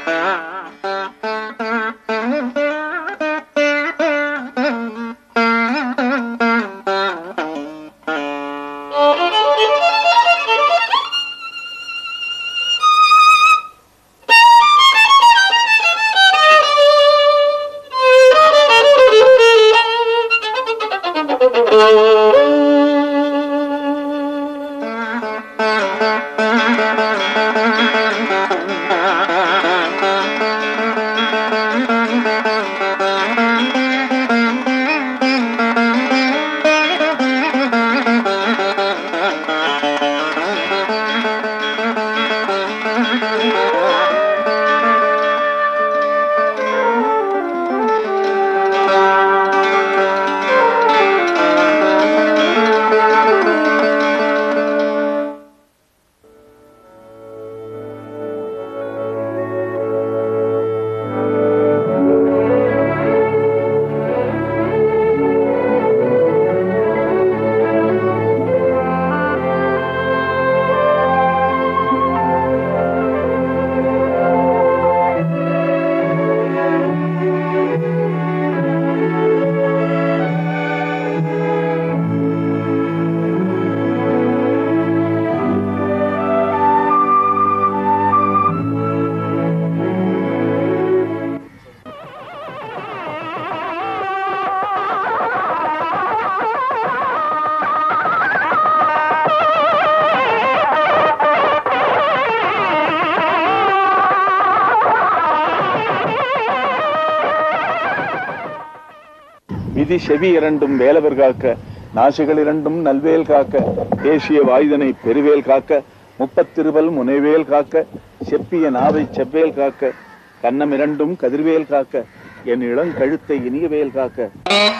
விதி செவி இரண்டும் வேலவர் காக்க நாசிகள் இரண்டும் நல்வேல் காக்க தேசிய வாயுதனை பெருவேல் காக்க முப்பத்திருவல் முனைவேல் காக்க செப்பிய நாவை செவ்வேல் காக்க கன்னம் இரண்டும் கதிர்வேல் காக்க என் இளம் கழுத்தை இனியவேல் காக்க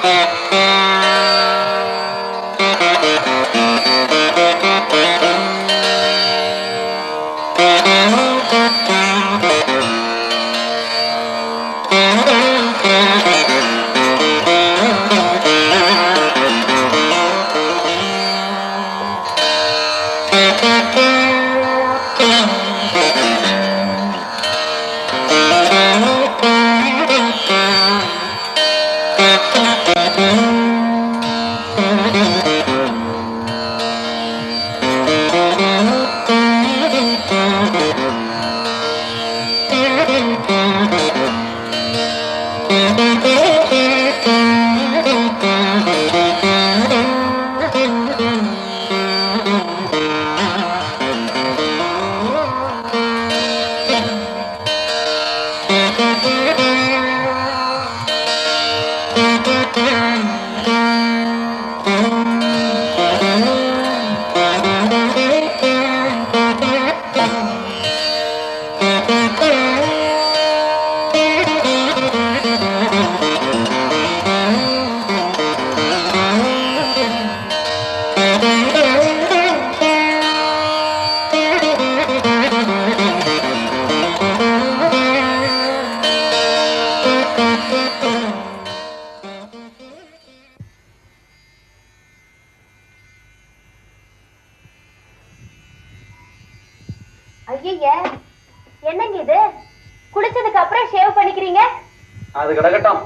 ஐயய்ய என்னங்க இது குளிச்சதுக்கு அப்புறம் ஷேவ் பண்ணிக்கிறீங்க அது கிடக்கட்டும்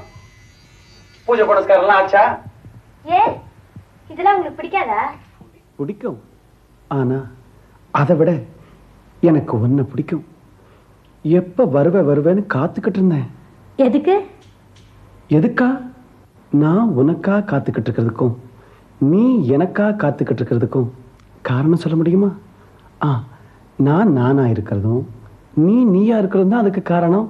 பூஜை புனஸ்காரம் எல்லாம் ஆச்சா ஏன் இதெல்லாம் உங்களுக்கு பிடிக்காதா பிடிக்கும் ஆனா அதை விட எனக்கு ஒன்ன பிடிக்கும் எப்ப வருவ வருவேன்னு காத்துக்கிட்டு இருந்தேன் எதுக்கு எதுக்கா நான் உனக்கா காத்துக்கிட்டு இருக்கிறதுக்கும் நீ எனக்கா காத்துக்கிட்டு இருக்கிறதுக்கும் காரணம் சொல்ல முடியுமா ஆ நான் நானா இருக்கிறதும் நீ நீயா இருக்கிறதும் தான் அதுக்கு காரணம்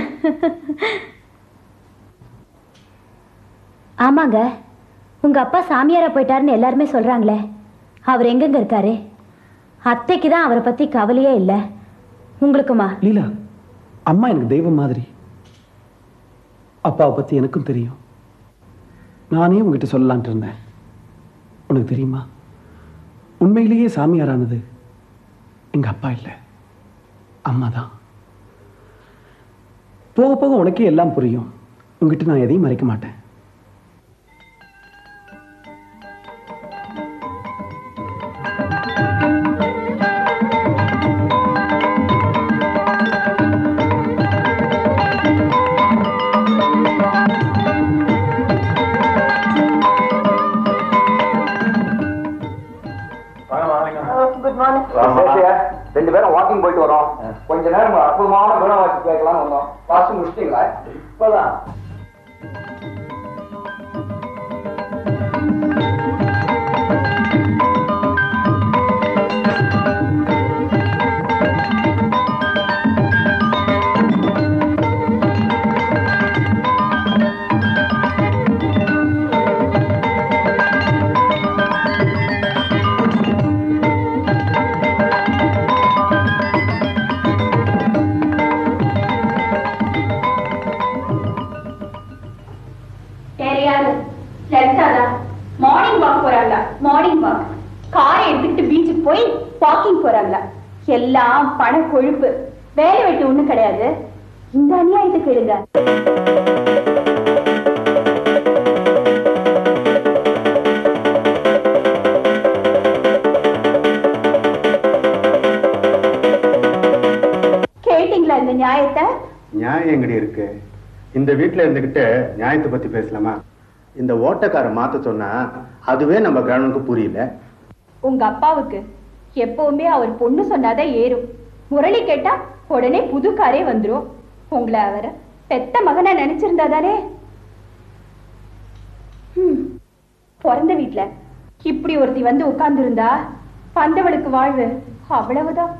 ஆமாங்க உங்க அப்பா சாமியாரா போயிட்டாருன்னு எல்லாருமே சொல்றாங்களே அவர் எங்கெங்க இருக்காரு அத்தைக்கு தான் அவரை பத்தி கவலையே இல்லை உங்களுக்குமா லீலா அம்மா எனக்கு தெய்வம் மாதிரி அப்பாவை பத்தி எனக்கும் தெரியும் நானே உங்ககிட்ட சொல்லலான்ட்டு இருந்தேன் உனக்கு தெரியுமா உண்மையிலேயே சாமியாரானது எங்க அப்பா இல்லை அம்மா தான் போக போக உனக்கே எல்லாம் புரியும் உங்ககிட்ட நான் எதையும் மறைக்க மாட்டேன் கொஞ்ச நேரம் ஒரு அற்புதமான குணவாசி கேட்கலாம்னு வந்தோம் வாசி முடிச்சிட்டீங்களா இப்பதான் வேற யாரு லலிதாதா மார்னிங் வாக் போறாங்க மார்னிங் வாக் காரை எடுத்துக்கிட்டு பீச்சுக்கு போய் வாக்கிங் போறாங்க எல்லாம் பண கொழுப்பு வேலை வெட்டி ஒண்ணும் கிடையாது இந்த அநியாயத்தை கேளுங்க கேட்டீங்களா இந்த நியாயத்தை நியாயம் எங்கடி இருக்கு இந்த வீட்ல இருந்துகிட்டு நியாயத்தை பத்தி பேசலாமா இந்த ஓட்டக்கார மாத்த சொன்னா அதுவே நம்ம கவர்னருக்கு புரியல உங்க அப்பாவுக்கு எப்பவுமே அவர் பொண்ணு சொன்னாதான் ஏறும் முரளி கேட்டா உடனே புது காரே வந்துரும் உங்களை அவர் பெத்த மகனா நினைச்சிருந்தா தானே ஹம், பிறந்த வீட்ல இப்படி ஒருத்தி வந்து உட்கார்ந்திருந்தா பந்தவளுக்கு வாழ்வு அவ்வளவுதான்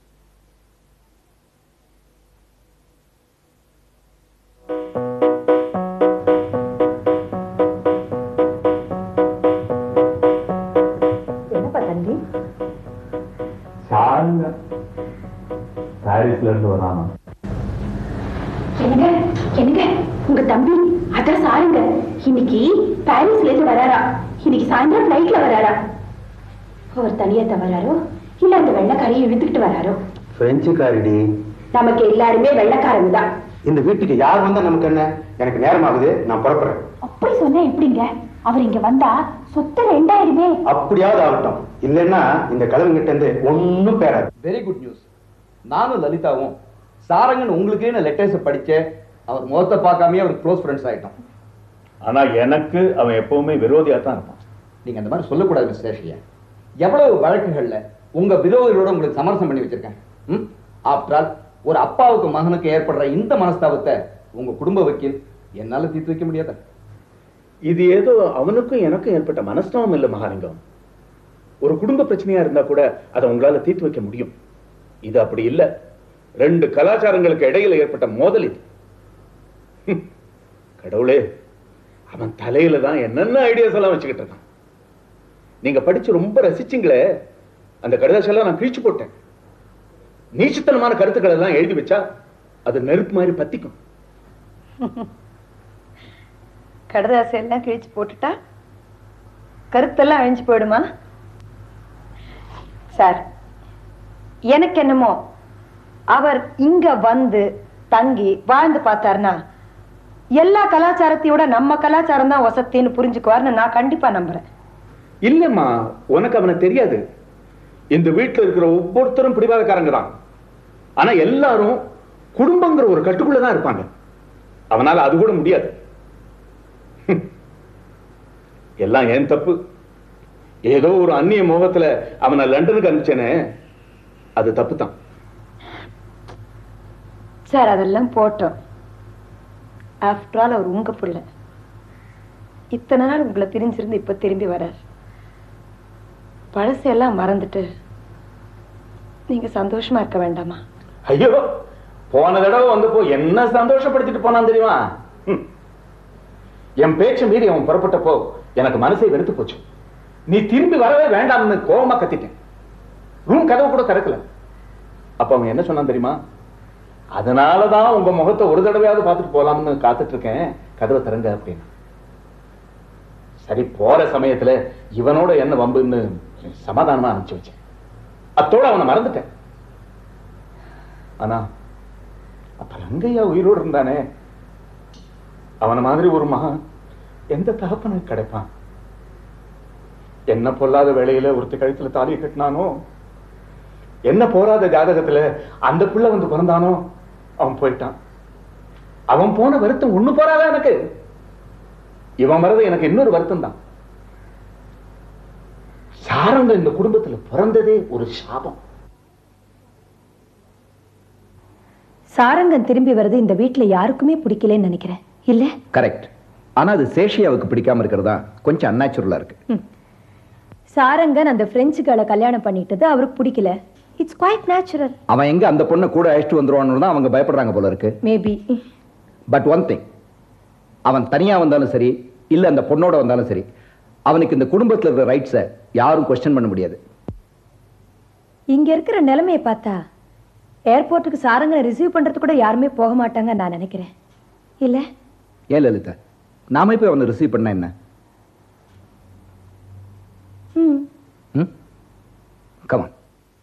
என்னப்பா தம்பி சாருங்க பாரிஸ்ல இருந்து வரானா என்னங்க என்னங்க உங்க தம்பி அதான் சாருங்க இன்னைக்கு பாரிஸ்ல இருந்து வராரா இன்னைக்கு சாயந்தரம் ஃபிளைட்ல வராரா அவர் தனியா தான் வராரோ இல்ல அந்த வெள்ளக்காரையை இழுத்துக்கிட்டு வராரோ பிரெஞ்சுக்காரிடி நமக்கு எல்லாருமே வெள்ளக்காரங்க தான் இந்த வீட்டுக்கு யார் வந்தா நமக்கு என்ன எனக்கு நேரம் ஆகுது நான் புறப்படுறேன் அப்படி சொன்னா எப்படிங்க அவர் இங்க வந்தா சொத்து ரெண்டாயிரமே அப்படியாவது ஆகட்டும் இல்லைன்னா இந்த கிழவங்கிட்ட இருந்து ஒன்னும் பேராது வெரி குட் நியூஸ் நானும் லலிதாவும் சாரங்கன் உங்களுக்கே லெட்டர்ஸ் படிச்சேன் அவர் முகத்தை பார்க்காமயே அவர் க்ளோஸ் ஃப்ரெண்ட்ஸ் ஆயிட்டோம் ஆனா எனக்கு அவன் எப்பவுமே விரோதியா தான் இருப்பான் நீங்க அந்த மாதிரி சொல்லக்கூடாது மிஸ் சேஷியா எவ்வளவு வழக்குகள்ல உங்க விரோதிகளோட உங்களுக்கு சமரசம் பண்ணி வச்சிருக்கேன் ம் ஆஃப்டர் ஆல் ஒரு அப்பாவுக்கு மகனுக்கு ஏற்படுற இந்த மனஸ்தாபத்தை உங்க குடும்ப வக்கீல் என்னால தீர்த்து வைக்க முடியாத இது ஏதோ அவனுக்கும் எனக்கும் ஏற்பட்ட மனஸ்தாபம் இல்ல மகாலிங்கம் ஒரு குடும்ப பிரச்சனையா இருந்தா கூட அதை உங்களால தீர்த்து வைக்க முடியும் இது அப்படி இல்ல ரெண்டு கலாச்சாரங்களுக்கு இடையில ஏற்பட்ட மோதல் இது ஹம். கடவுளே அவன் தலையில தான் என்னென்ன ஐடியாஸ் எல்லாம் வச்சுக்கிட்டு இருக்கான் நீங்க படிச்சு ரொம்ப ரசிச்சீங்களே அந்த கடிதாசெல்லாம் நான் கிழிச்சு போட்டேன் நீச்சத்தனமான கருத்துக்களை எல்லாம் எழுதி வச்சா அது நெருப்பு மாதிரி பத்திக்கும் கடதாசை எல்லாம் கிழிச்சு போட்டுட்டா கருத்தெல்லாம் அழிஞ்சு போயிடுமா சார் எனக்கு என்னமோ அவர் இங்க வந்து தங்கி வாழ்ந்து பார்த்தாருன்னா எல்லா கலாச்சாரத்தையோட நம்ம கலாச்சாரம் தான் வசத்தின்னு புரிஞ்சுக்குவார்னு நான் கண்டிப்பா நம்புறேன் இல்லம்மா உனக்கு அவனை தெரியாது இந்த வீட்டுல இருக்கிற ஒவ்வொருத்தரும் பிடிவாதக்காரங்க தான் ஆனா எல்லாரும் குடும்பங்கிற ஒரு கட்டுக்குள்ள தான் இருப்பாங்க அவனால அது கூட முடியாது ஹம். எல்லாம் ஏன் தப்பு ஏதோ ஒரு அந்நிய மோகத்துல அவனை லண்டனுக்கு அனுப்பிச்சேனே அது தப்பு தான் சார் அதெல்லாம் போட்டோம் ஆஃப்டர் ஆல் அவர் உங்க பிள்ளை இத்தனை நாள் உங்களை பிரிஞ்சிருந்து இப்ப திரும்பி வரார் பழசையெல்லாம் மறந்துட்டு நீங்க சந்தோஷமா இருக்க வேண்டாமா ஐயோ போன தடவை வந்தப்போ என்ன சந்தோஷப்படுத்திட்டு போனான் தெரியுமா ஹம். என் பேச்சை மீறி அவன் புறப்பட்டப்போ எனக்கு மனசை வெறுத்து போச்சு நீ திரும்பி வரவே வேண்டாம்னு கோவமா கத்திட்டேன் ரூம் கதவு கூட திறக்கல அப்ப அவன் என்ன சொன்னான் தெரியுமா அதனாலதான் உங்க முகத்தை ஒரு தடவையாவது பார்த்துட்டு போலாம்னு காத்துட்டு இருக்கேன் கதவை திறங்க அப்படின்னு சரி போற சமயத்துல இவனோட என்ன வம்புன்னு சமாதானமா அனுப்பிச்சு வச்சேன் அத்தோட அவனை மறந்துட்டேன் ஆனா அப்ப ரங்கையா உயிரோடு இருந்தானே அவன மாதிரி ஒரு மகன் எந்த தகப்பனுக்கு கிடைப்பான் என்ன பொல்லாத வேளையில ஒருத்த கழுத்துல தாலியை கட்டினானோ என்ன போராத ஜாதகத்துல அந்த புள்ள வந்து பிறந்தானோ அவன் போயிட்டான் அவன் போன வருத்தம் ஒண்ணு போறாதா எனக்கு இவன் வர்றது எனக்கு இன்னொரு வருத்தம் தான் சாரங்க இந்த குடும்பத்துல பிறந்ததே ஒரு சாபம் சாரங்கன் திரும்பி வர்றது இந்த வீட்டுல யாருக்குமே பிடிக்கலன்னு நினைக்கிறேன் இல்ல கரெக்ட் ஆனா அது சேஷியாவுக்கு பிடிக்காம இருக்கிறதா கொஞ்சம் அன்நேச்சுரலா இருக்கு சாரங்கன் அந்த பிரெஞ்சு கேர்ளை கல்யாணம் பண்ணிட்டது அவருக்கு பிடிக்கல இட்ஸ் குவைட் நேச்சுரல் அவன் எங்க அந்த பொண்ணை கூட அழைச்சிட்டு வந்துருவான்னு தான் அவங்க பயப்படுறாங்க போல இருக்கு மேபி பட் ஒன் திங் அவன் தனியா வந்தாலும் சரி இல்ல அந்த பொண்ணோட வந்தாலும் சரி அவனுக்கு இந்த குடும்பத்துல இருக்கிற ரைட்ஸை யாரும் கொஸ்டின் பண்ண முடியாது இங்க இருக்கிற நிலைமையை பார்த்தா ஏர்போர்ட்டுக்கு சாரங்கனை ரிசீவ் பண்றது கூட யாருமே போக மாட்டாங்க நான் நினைக்கிறேன் இல்ல ஏன் லலிதா நாம போய் அவனை ரிசீவ் பண்ணா என்ன ம் ம் கமான்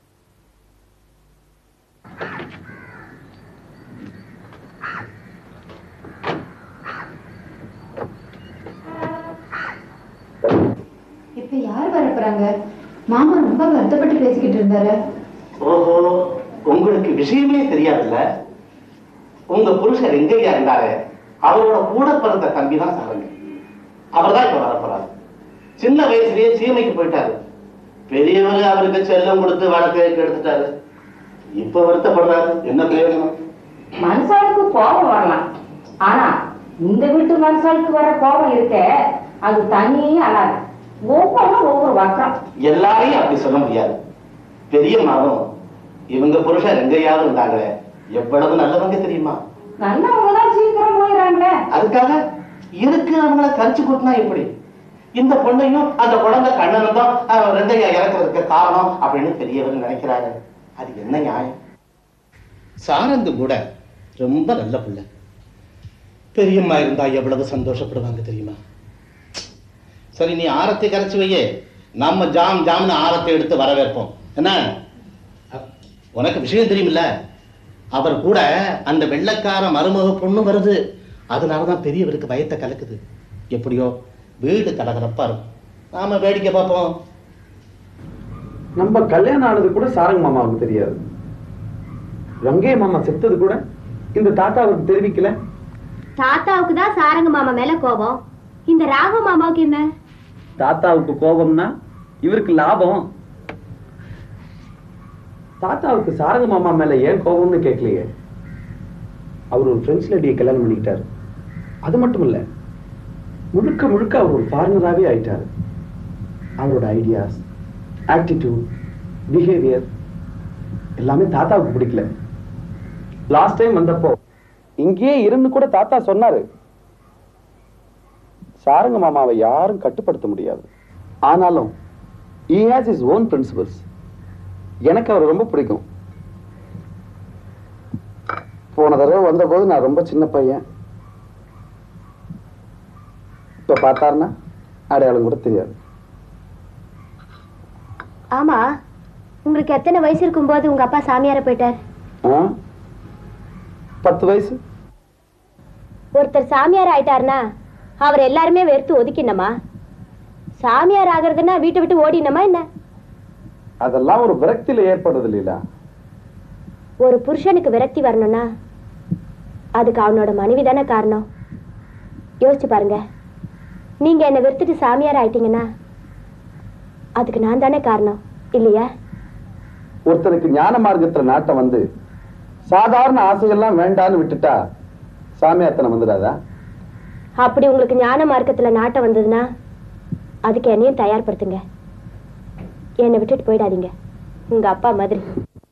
இப்ப யார் வர போறாங்க மாமா ரொம்ப வருத்தப்பட்டு பேசிக்கிட்டு இருந்தாரு ஓஹோ உங்களுக்கு விஷயமே தெரியாதுல்ல உங்க புருஷர் எங்கேயா இருந்தாரு அவரோட கூட பிறந்த தம்பி தான் சாரங்க அவர் தான் இப்ப வரப்போறாரு சின்ன வயசுலயே சீமைக்கு போயிட்டாரு பெரியவர் அவருக்கு செல்லம் கொடுத்து வளர்த்து எடுத்துட்டாரு இப்ப வருத்தப்படுறாரு என்ன பிரயோஜனம் மனுஷாளுக்கு கோபம் வரலாம் ஆனா இந்த வீட்டு மனுஷாளுக்கு வர கோபம் இருக்க அது தனியே அல்லாது ஒவ்வொன்றும் ஒவ்வொரு வக்கம் எல்லாரையும் அப்படி சொல்ல முடியாது பெரியம்மாவும் இவங்க புருஷர் எங்கேயாவது இருந்தாங்களே எவ்வளவு நல்லவங்க தெரியுமா நல்லவங்க தான் சீக்கிரம் போயிடறாங்களே அதுக்காக இருக்கு அவங்கள கரிச்சு கொடுத்தா எப்படி இந்த பொண்ணையும் அந்த குழந்தை கண்ணனும் தான் அஹ், ரெண்டையா இறக்குறதுக்கு காரணம் அப்படின்னு பெரியவர் நினைக்கிறாரு அது என்ன நியாயம் சாரந்து கூட ரொம்ப நல்ல பிள்ளை பெரியம்மா இருந்தா எவ்வளவு சந்தோஷப்படுவாங்க தெரியுமா சரி நீ ஆரத்தை கரைச்சு வையே நம்ம ஜாம் ஜாம்னு ஆரத்தை எடுத்து வரவேற்போம் என்ன அ- உனக்கு விஷயம் தெரியுமில்ல அவர் கூட அந்த வெள்ளைக்கார மருமக பொண்ணு வருது அதனாலதான் பெரியவருக்கு பயத்தை கலக்குது எப்படியோ வீடு கலகலப்பா இருக்கும் நாம வேடிக்கை பார்ப்போம் நம்ம கல்யாணம் ஆனது கூட சாரங்க மாமாவுக்கு தெரியாது ரங்கே மாமா செத்தது கூட இந்த தாத்தாவுக்கு தெரிவிக்கல தாத்தாவுக்கு தான் சாரங்க மாமா மேல கோபம் இந்த ராகு மாமாவுக்கு என்ன தாத்தாவுக்கு கோபம்னா இவருக்கு லாபம் தாத்தாவுக்கு சாரங்க மாமா மேல ஏன் கோபம்னு கேட்கலையே அவர் ஒரு பிரெஞ்சு லேடியை கல்யாணம் பண்ணிக்கிட்டாரு அது மட்டும் இல்ல முழுக்க முழுக்க அவர் ஒரு ஃபாரினராகவே ஆயிட்டாரு அவரோட ஐடியாஸ் ஆட்டிடியூட் பிஹேவியர் எல்லாமே தாத்தாவுக்கு பிடிக்கல லாஸ்ட் டைம் வந்தப்போ இங்கேயே இருந்து கூட தாத்தா சொன்னாரு சாரங்க மாமாவை யாரும் கட்டுப்படுத்த முடியாது ஆனாலும் he has his own principles எனக்கு அவர் ரொம்ப பிடிக்கும் போன தடவை வந்தபோது நான் ரொம்ப சின்ன பையன் இப்ப பார்த்தாருன்னா அடையாளம் கூட தெரியாது ஆமா உங்களுக்கு எத்தனை வயசு இருக்கும்போது உங்க அப்பா சாமியார போயிட்டார் ஆ? பத்து வயசு ஒருத்தர் சாமியார் ஆயிட்டாருன்னா அவர் எல்லாருமே வெறுத்து ஒதுக்கினமா சாமியார் ஆகிறதுன்னா வீட்டை விட்டு ஓடினமா என்ன அதெல்லாம் ஒரு விரக்தியில ஏற்படுறது இல்லையா ஒரு புருஷனுக்கு விரக்தி வரணும்னா அதுக்கு அவனோட மனைவி தானே காரணம் யோசிச்சு பாருங்க நீங்க என்னை வெறுத்துட்டு சாமியார் ஆயிட்டீங்கன்னா அதுக்கு நான் தானே காரணம் இல்லையா ஒருத்தனுக்கு ஞான மார்க்கத்துல நாட்டம் வந்து சாதாரண ஆசையெல்லாம் வேண்டான்னு விட்டுட்டா சாமியாத்தனம் வந்துடாதா அப்படி உங்களுக்கு ஞான மார்க்கத்துல நாட்டம் வந்ததுன்னா அதுக்கு என்னையும் தயார்படுத்துங்க என்னை விட்டுட்டு போயிடாதீங்க உங்க அப்பா மாதிரி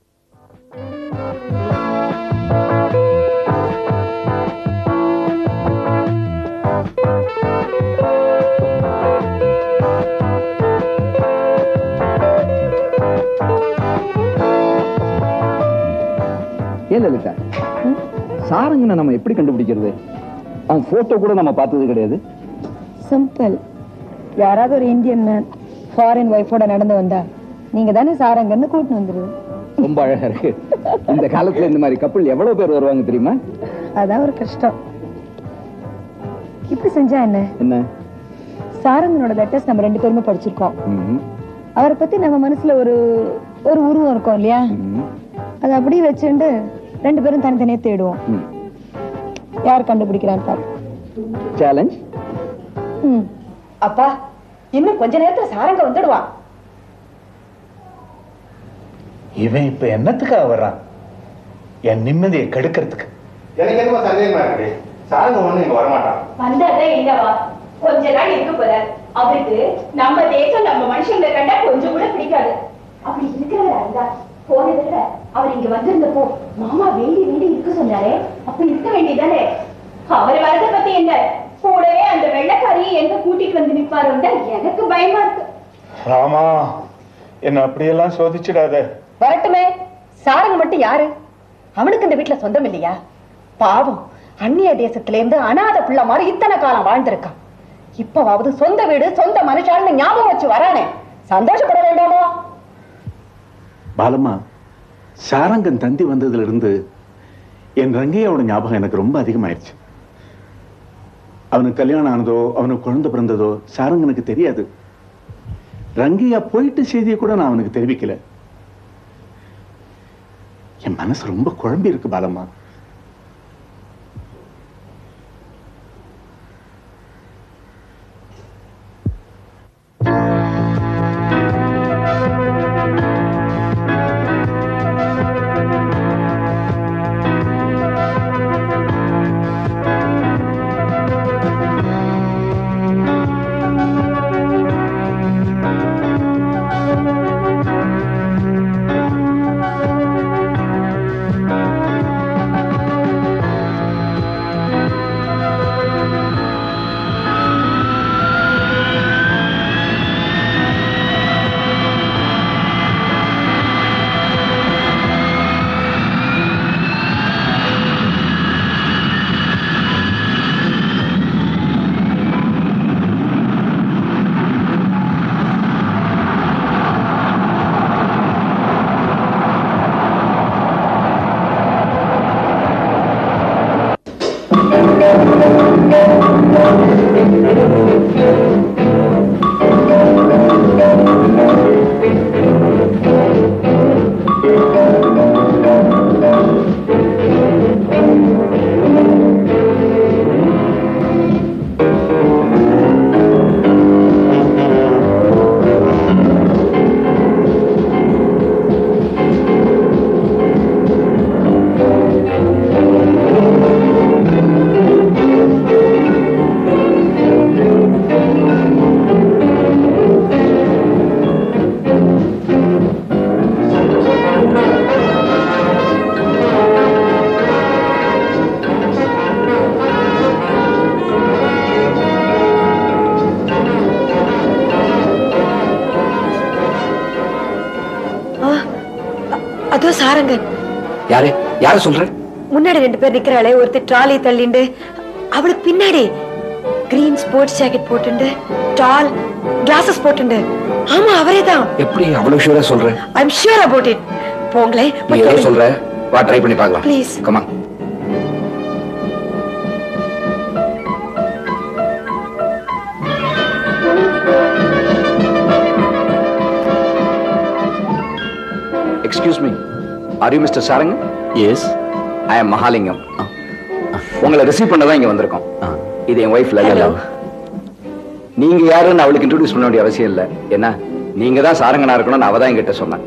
ஏன் லலிதா சாரங்கனை நம்ம எப்படி கண்டுபிடிக்கிறது அவன் போட்டோ கூட நம்ம பார்த்தது கிடையாது சிம்பிள் யாராவது ஒரு இந்தியன் மேன் ஃபாரின் ஒய்ஃபோட நடந்து வந்தா நீங்க தானே சாரங்கன்னு கூட்டிட்டு வந்துருது ரொம்ப அழகா இருக்கு இந்த காலத்துல இந்த மாதிரி கப்பல் எவ்வளவு பேர் வருவாங்க தெரியுமா அதான் ஒரு கஷ்டம் இப்படி செஞ்சா என்ன என்ன சாரங்கனோட லெட்டர்ஸ் நம்ம ரெண்டு பேருமே படிச்சிருக்கோம் ம்ஹும். அவரை பத்தி நம்ம மனசுல ஒரு ஒரு உருவம் இருக்கும் இல்லையா ம்ஹும். அதை அப்படியே வச்சுட்டு ரெண்டு பேரும் தனித்தனியா தேடுவோம் ம். யார் கண்டுபிடிக்கிறான்னு பார்ப்போம் சேலஞ்ச் ம். அப்பா இன்னும் கொஞ்ச நேரத்துல சாரங்க வந்துடுவான் இவன் இப்ப என்னத்துக்காக வர்றான் என் நிம்மதியை கெடுக்கிறதுக்கு எனக்கு என்னமோ சந்தேகமா இருக்கு சாருங்க ஒண்ணு இங்க வரமாட்டான் வந்ததே இல்லவா கொஞ்ச நாள் இருக்க போறார் அவருக்கு நம்ம தேசம் நம்ம மனுஷங்களை கண்டா கொஞ்சம் கூட பிடிக்காது அப்படி இருக்கிறவரா இருந்தா போன தடவை அவர் இங்க வந்திருந்தப்போ மாமா வேண்டி வேண்டி இருக்க சொன்னாரே அப்ப இருக்க வேண்டியதானே அவர் வரத பத்தி என்ன கூடவே அந்த வெள்ளக்காரியை எங்க கூட்டிட்டு வந்து நிப்பாருந்தா எனக்கு பயமா இருக்கு ராமா என்ன அப்படியெல்லாம் சோதிச்சிடாத வரட்டுமே சாரங்க மட்டும் யாரு அவனுக்கு இந்த வீட்டுல சொந்தம் இல்லையா பாவம் அந்நிய தேசத்துல இருந்து அனாத பிள்ளை மாதிரி இத்தனை காலம் வாழ்ந்திருக்கான் இப்பவாவது சொந்த வீடு சொந்த மனுஷான்னு ஞாபகம் வச்சு வரானே சந்தோஷப்பட வேண்டாமோ பாலம்மா சாரங்கன் தந்தி வந்ததுல இருந்து என் ரங்கையோட ஞாபகம் எனக்கு ரொம்ப அதிகமாயிருச்சு அவனுக்கு கல்யாணம் ஆனதோ அவனுக்கு குழந்தை பிறந்ததோ சாரங்கனுக்கு தெரியாது ரங்கையா போயிட்டு செய்தியை கூட நான் அவனுக்கு தெரிவிக்கல என் மனசு ரொம்ப குழம்பி இருக்கு பாலம்மா அதோ சாரங்கன் யாரு யார சொல்ற முன்னாடி ரெண்டு பேர் நிக்கிறாளே ஒருத்தர் ட்ராலி தள்ளிண்டு அவளுக்கு பின்னாடி கிரீன் ஸ்போர்ட்ஸ் ஜாக்கெட் போட்டுண்டு டால் கிளாஸஸ் போட்டுண்டு ஆமா அவரே தான் எப்படி அவ்வளவு ஷூரா சொல்ற I am sure about it போங்களே நீ ஏதோ சொல்ற வா ட்ரை பண்ணி பார்க்கலாம் Please. கமா excuse me are you mister Saranga yes I am Mahalingam உங்களை ரிசீவ் பண்ண தான் இங்க வந்திருக்கோம் இது என் ஒய்ஃப் லலிதா நீங்க யாருன்னு அவளுக்கு இன்ட்ரோடியூஸ் பண்ண வேண்டிய அவசியம் இல்லை என்ன நீங்க தான் சாரங்கனா இருக்கணும்னு அவ தான் என்கிட்ட சொன்னேன்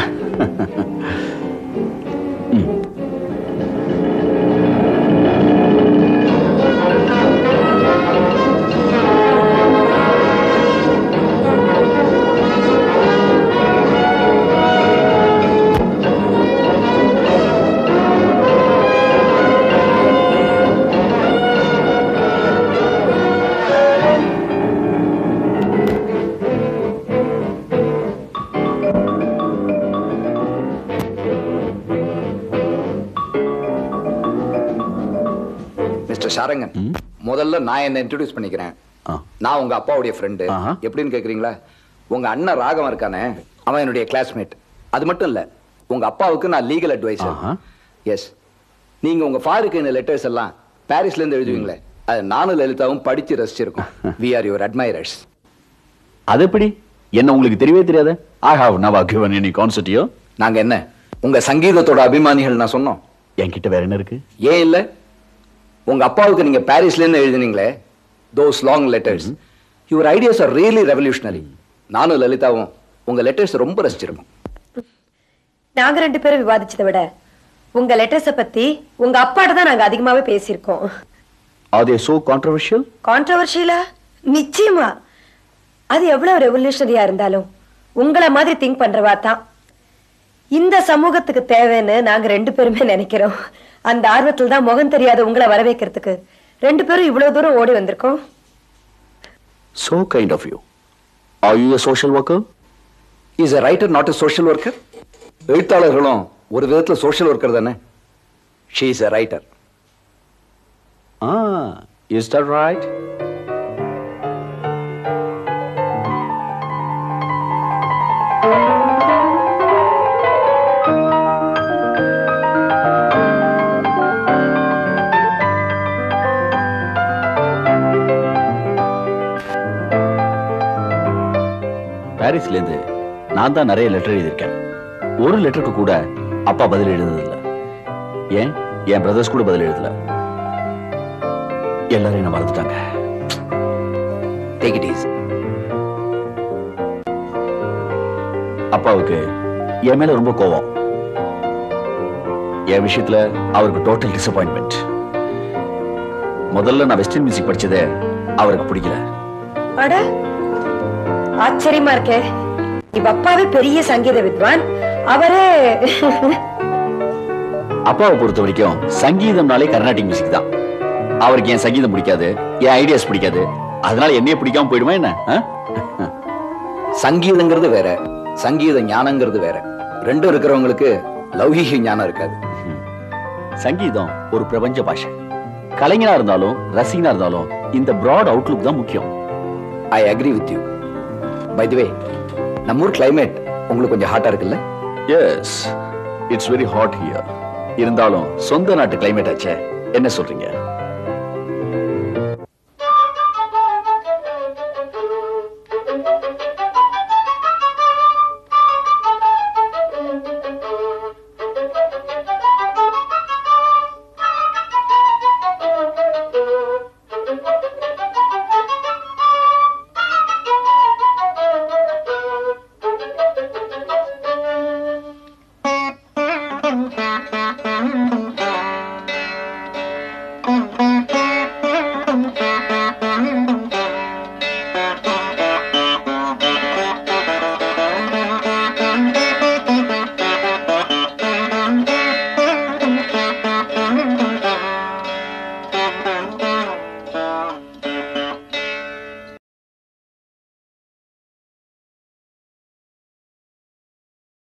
மிஸ்டர் சாரங்கன் முதல்ல நான் என்ன இன்ட்ரோடியூஸ் பண்ணிக்கிறேன் நான் உங்க அப்பாவுடைய ஃப்ரெண்டு எப்படின்னு கேக்குறீங்களா உங்க அண்ணன் ராகவன் இருக்கானே அவன் என்னுடைய கிளாஸ்மேட் அது மட்டும் இல்ல உங்க அப்பாவுக்கு நான் லீகல் அட்வைசர் எஸ் நீங்க உங்க ஃபாருக்கு இந்த லெட்டர்ஸ் எல்லாம் பாரிஸ்ல இருந்து எழுதுவீங்களே அது நானும் லலிதாவும் படிச்சு ரசிச்சிருக்கோம் வி ஆர் யுவர் அட்மைரர்ஸ் அது எப்படி என்ன உங்களுக்கு தெரியவே தெரியாது I have never given any concert you நாங்க என்ன உங்க சங்கீதத்தோட அபிமானிகள் நான் சொன்னோம் என்கிட்ட வேற என்ன இருக்கு ஏன் இல்ல உங்க அப்பாவுக்கு நீங்க பாரிஸ்ல இருந்து எழுதுனீங்களே those long letters your ideas are really revolutionary நானும் லலிதாவும் உங்க லெட்டர்ஸ் ரொம்ப ரசிச்சிருக்கோம் நாங்க ரெண்டு பேரும் விவாதிச்சதை விட உங்க லெட்டர்ஸ பத்தி உங்க அப்பாட்ட தான் நாங்க அதிகமாவே பேசியிருக்கோம் ஆர் தே சோ கான்ட்ரவர்ஷியல் கான்ட்ரவர்ஷியலா நிச்சயமா அது எவ்வளவு ரெவல்யூஷனரியா இருந்தாலும் உங்கள மாதிரி திங்க் பண்றவா தான் இந்த சமூகத்துக்கு தேவைன்னு நாங்க ரெண்டு பேருமே நினைக்கிறோம் அந்த ஆர்வத்துல தான் முகம் தெரியாத உங்களை வரவேற்கிறதுக்கு ரெண்டு பேரும் இவ்வளவு தூரம் ஓடி வந்திருக்கோம் so kind of you are you a social worker is a writer not a social worker எழுத்தாளர்களும் ஒரு விதத்துல சோஷியல் ஒர்க்கர் தானே she is a writer Ah, is that right? பாரிஸ்ல இருந்து நான் தான் நிறைய லெட்டர் எழுதியிருக்கேன் ஒரு லெட்டருக்கு கூட அப்பா பதில் எழுதுனதில்ல ஏன் என் பிரதர்ஸ் கூட பதில் எழுதல எல்லாரும் என்ன மறந்துட்டாங்க டேக் இட் ஈஸி அப்பாவுக்கு என் மேல ரொம்ப கோவம் என் விஷயத்துல அவருக்கு டோட்டல் டிசப்பாயின்மெண்ட் முதல்ல நான் வெஸ்டர்ன் மியூசிக் படிச்சதே அவருக்கு பிடிக்கல அட ஆச்சரியமா இருக்கே இவ அப்பாவே பெரிய சங்கீத வித்வான் அவரே அப்பாவை பொறுத்த வரைக்கும் சங்கீதம்னாலே கர்நாடிக் மியூசிக் தான் அவருக்கு என் சங்கீதம் பிடிக்காது என் ஐடியாஸ் பிடிக்காது அதனால என்னைய பிடிக்காம போயிடுமா என்ன ஆ? சங்கீதங்கிறது வேற சங்கீத ஞானங்கிறது வேற ரெண்டும் இருக்கிறவங்களுக்கு லௌகீக ஞானம் இருக்காது சங்கீதம் ஒரு பிரபஞ்ச பாஷை கலைஞனா இருந்தாலும் ரசிகனா இருந்தாலும் இந்த பிராட் அவுட்லுக் தான் முக்கியம் I agree with you by the way நம்ம ஊர் கிளைமேட் உங்களுக்கு கொஞ்சம் ஹாட்டா இருக்குல்ல yes it's very hot here இருந்தாலும் சொந்த நாட்டு கிளைமேட் ஆச்சே என்ன சொல்றீங்க